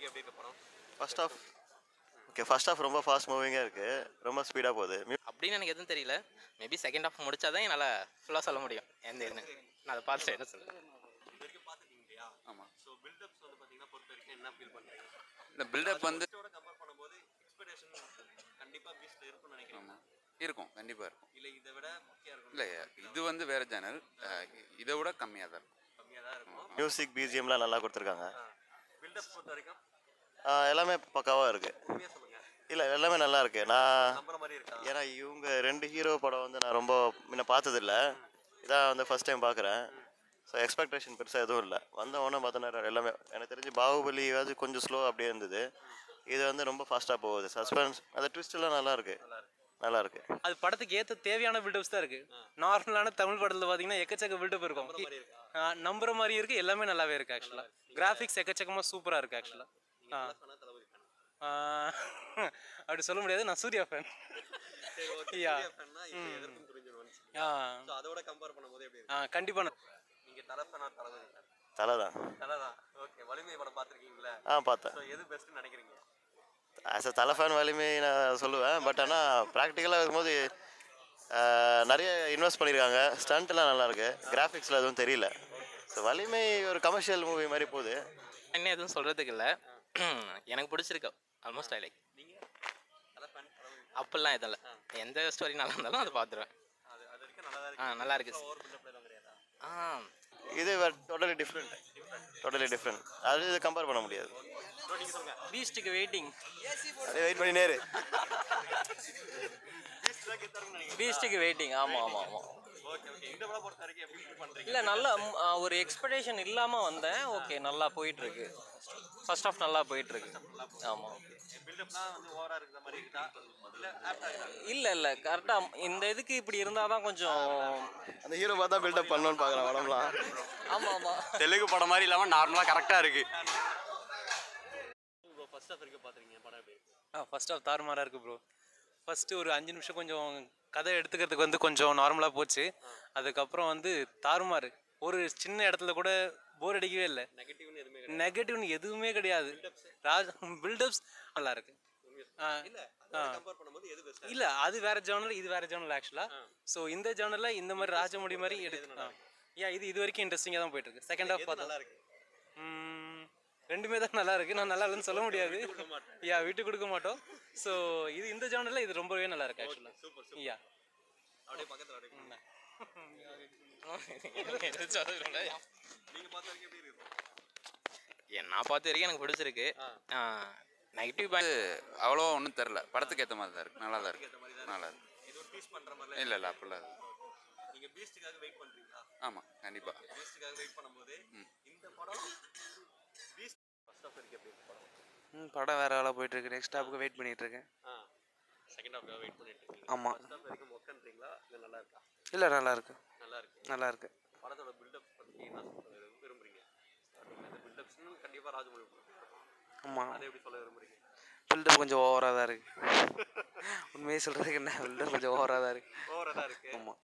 எப்படி இருக்கு படம் first half okay first half ரொம்ப ஃபாஸ்ட் மூவிங்காக இருக்குது ரொம்ப ஸ்பீடாக போகுது Mu- அப்படின்னு எனக்கு எதுவும் தெரியல மேபி செகண்ட் ஹாஃப் முடிச்சாதான் என்னால் ஃபுல்லாக சொல்ல முடியும் எந்த இதுன்னு நான் அதை பார்த்துட்டு என்ன சொல்லுவேன் இது வரைக்கும் பார்த்துருக்கீங்க இல்லையா ஆமாம் ஸோ பில்டப்ஸ் வந்து பார்த்தீங்கன்னா பொறுத்த வரைக்கும் என்ன ஃபீல் பண்ணுறீங்க இந்த பில்டப் வந்து பீஸ்டோட கம்பேர் பண்ணும்போது எக்ஸ்பெக்டேஷன் கண்டிப்பாக பீஸ்ட்ல இருக்கும்னு நினைக்கிறேன் ஆமாம் இருக்கும் கண்டிப்பாக இருக்கும் இல்லை இதை விட முக்கியம் இருக்கும் இல்லை இது வந்து வேறு சேனல் இதை விட கம்மியாக தான் இருக்கும் கம்மியாக தான் இருக்கும் மியூசிக் பிஜிஎம்லாம் நல்லா கொடுத்துருக்காங்க பில்டப் பொறுத்த வரைக்கும் ஆ, எல்லாமே பக்காவாக இருக்குது உண்மையாக சொல்லுங்க இல்லை எல்லாமே நல்லா இருக்கு நான் நம்புற மாதிரி இருக்கா ஏன்னா இவங்க ரெண்டு ஹீரோ படம் வந்து நான் ரொம்ப முன்ன பார்த்ததில்ல இதான் வந்து ஃபர்ஸ்ட் டைம் பார்க்குறேன் ஸோ எக்ஸ்பெக்டேஷன் பெருசாக எதுவும் இல்லை வந்த உடனே பார்த்தோன்னா எல்லாமே எனக்கு தெரிஞ்சு பாகுபலியாவது கொஞ்சம் ஸ்லோ அப்படியே இருந்தது இது வந்து ரொம்ப ஃபாஸ்ட்டாக போகுது சஸ்பென்ஸ் அந்த twist எல்லாம் நல்லா இருக்கு நல்லா இருக்கு அது படத்துக்கு ஏற்ற தேவையான பில்டப்ஸ் தான் இருக்கு நார்மலான தமிழ் படத்தில் பார்த்தீங்கன்னா எக்கச்சக்க பில்டப் இருக்கும் ஆ, நம்புற மாதிரி இருக்கு எல்லாமே நல்லாவே இருக்கு ஆக்சுவலாக கிராஃபிக்ஸ் எக்கச்சக்கமாக சூப்பராக இருக்கு ஆக்சுவலாக தளபதி fan. அப்படி சொல்ல முடியாது நான் சூர்யா ஃபேன் சரி ஓகே Yeah. ஃபேன்னா இப்போ எதிர்க்கும் துணிஞ்சிருவான்னு ஆ ஸோ அதோட கம்பேர் பண்ணும்போது எப்படி ஆ இருக்கு கண்டிப்பாக நீங்கள் தலை ஃபேனா தளபதி fan? தலை தான் தலை தான் ஓகே வலிமை படம் பார்த்துருக்கீங்களா ஆ பார்த்தேன் ஸோ எது பெஸ்ட்னு நினைக்கிறீங்க ஆஸ் அ தலை ஃபேன் வலிமை நான் சொல்லுவேன் பட் ஆனால் ப்ராக்டிக்கலாக இருக்கும்போது ஆஹ், நிறைய இன்வெஸ்ட் பண்ணியிருக்காங்க ஸ்டண்ட்லாம் நல்லா இருக்கு கிராஃபிக்ஸில் எதுவும் தெரியல ஸோ வலிமை ஒரு கமர்ஷியல் மூவி மாதிரி போகுது இன்னும் எதுவும் சொல்கிறதுக்கு இல்லை எனக்கு பிடிச்சிருக்கு ஆல்மோஸ்ட் ஐ லைக் நீங்கள் தலை ஃபேன் தளபதி அப்படிலாம் எதுவும் இல்லை எந்த ஸ்டோரி நல்லா இருந்தாலும் அதை பார்த்துருவேன் அது அது வரைக்கும் நல்லா தான் ஆ இருக்கு நல்லா இருக்கு ஓவர் பில்டப்ல எதுவும் கிடையாதா ஆ இது டோட்டலி டிஃப்ரெண்ட் டோட்டலி டிஃப்ரெண்ட் அது இது கம்பேர் பண்ண முடியாது ப்ரோ நீங்கள் சொல்லுங்க பீஸ்ட்டுக்கு வெயிட்டிங் அதே வெயிட் பண்ணி நேரு பீஸ்ட்டுக்கு வெயிட்டிங் ஆமாம் ஆமாம் ஆமாம் ஓகே ஓகே இந்த படம் பொறுத்த வரைக்கும் எப்படி ஃபீல் பண்ணுறீங்க இல்லை நல்லா ம், ஆ, ஒரு எக்ஸ்பெக்டேஷன் இல்லாமல் வந்தேன் ஓகே நல்லா போயிட்டு இருக்கு ஃபர்ஸ்ட் ஆஃப் நல்லா போயிட்டு இருக்கு ஆமாம் பில்டப்லாம் வந்து ஓவரா இருக்கிற மாதிரி இருக்குதா இல்லை ஆப்டா இருக்கா இல்லை இல்லை கரெக்டாக இந்த இதுக்கு இப்படி இருந்தால் தான் கொஞ்சம் அந்த ஹீரோ பார்த்தா பில்டப் பண்ணணும்னு பார்க்குறேன் உடம்புலாம் ஆமாம் ஆமாம் தெலுங்கு படம் மாதிரி இல்லாமல் நார்மலாக கரெக்டாக இருக்குது ப்ரோ ஃபர்ஸ்ட் ஆஃப் வரைக்கும் பார்த்துருக்கீங்க படம் எப்படி இருக்கு ஆ ஃபர்ஸ்ட் ஆஃப் தாறுமாறாக இருக்குது ப்ரோ ஃபஸ்ட்டு ஒரு அஞ்சு நிமிஷம் கொஞ்சம் கதை எடுத்துக்கிறதுக்கு வந்து கொஞ்சம் நார்மலாக போச்சு அதுக்கப்புறம் வந்து தாறுமாறு ஒரு சின்ன இடத்துல கூட போர் அடிக்கவே இல்லை நெகட்டிவ்னு எதுவுமே நெகட்டிவ்னு எதுவுமே கிடையாது ராஜ் பில்டப்ஸ் நல்லா இருக்கு ஆ, இல்லை அதோட கம்பேர் பண்ணும்போது எது பெஸ்ட் இல்ல அது வேற ஜேர்னல் இது வேற ஜேர்னல் ஆக்சுவலா ஸோ இந்த ஜேர்னல்ல இந்த மாதிரி ராஜமுடி மாதிரி எடுத்து யா இது இது வரைக்கும் இன்ட்ரெஸ்டிங்காக தான் போயிட்டு இருக்கு செகண்ட் ஹாஃப் நல்லா பார்த்தா இருக்கு ம், ரெண்டுமே தான் நல்லா இருக்கு நான் நல்லா இல்லைன்னு சொல்ல முடியாது யா விட்டு கொடுக்க மாட்டோம் ஸோ இது இந்த ஜேர்னல்ல இது ரொம்பவே நல்லா இருக்கு ஆக்சுவலா சூப்பர் சூப்பர் யா அப்படியே பக்கத்தில் அப்படியே சொல்ல நீங்கள் பார்த்த வரைக்கும் எப்படி இருக்கு நான் பார்த்த வரைக்கும் எனக்கு பிடிச்சிருக்கு நெகட்டிவ் பாயிண்ட் அவ்வளோவா ஒன்றும் தெரில படத்துக்கு ஏற்ற மாதிரி தான் இருக்குது நல்லா தான் இருக்குது நல்லா இருக்கு இது ஒரு டீஸ் பண்ணுற மாதிரி இல்லை இல்லை அப்படிலாம் இல்லை நீங்கள் பீஸ்ட்டுக்காக வெயிட் பண்ணுறீங்களா ஆமாம் கண்டிப்பாக பீஸ்ட்டுக்காக வெயிட் பண்ணும்போது இந்த படம் பீஸ்ட் ஃபர்ஸ்ட் ஆஃப் வரைக்கும் எப்படி இருக்கு படம் படம் வேற வேலை போயிட்டு இருக்கு நெக்ஸ்ட் ஸ்டாப்புக்கு வெயிட் பண்ணிட்டு இருக்கேன் ஆ செகண்ட் ஹாஃப்காக வெயிட் பண்ணிட்டு இருக்கீங்க ஆமா. ஃபர்ஸ்ட் ஹாஃப் வரைக்கும் ஒர்க்குன்றீங்களா இல்லை நல்லா இருக்கா இல்லை நல்லா இருக்கு நல்லா இருக்கு நல்லா இருக்கு படத்தோட பில்டப் பற்றி என்ன சொல்ல விரும்புறீங்க ஸ்டார்டிங்கில் இந்த பில்டப்ஸ்னு கண்டிப்பாக ராஜமௌழி ஆமாம் அதை எப்படி சொல்ல விரும்புறீங்க பில்டப் கொஞ்சம் ஓவராக தான் இருக்கு உண்மையை சொல்கிறதுக்கு என்ன பில்டப் கொஞ்சம் ஓவராக தான் இருக்கு ஓவராக தான் இருக்கு ஆமாம்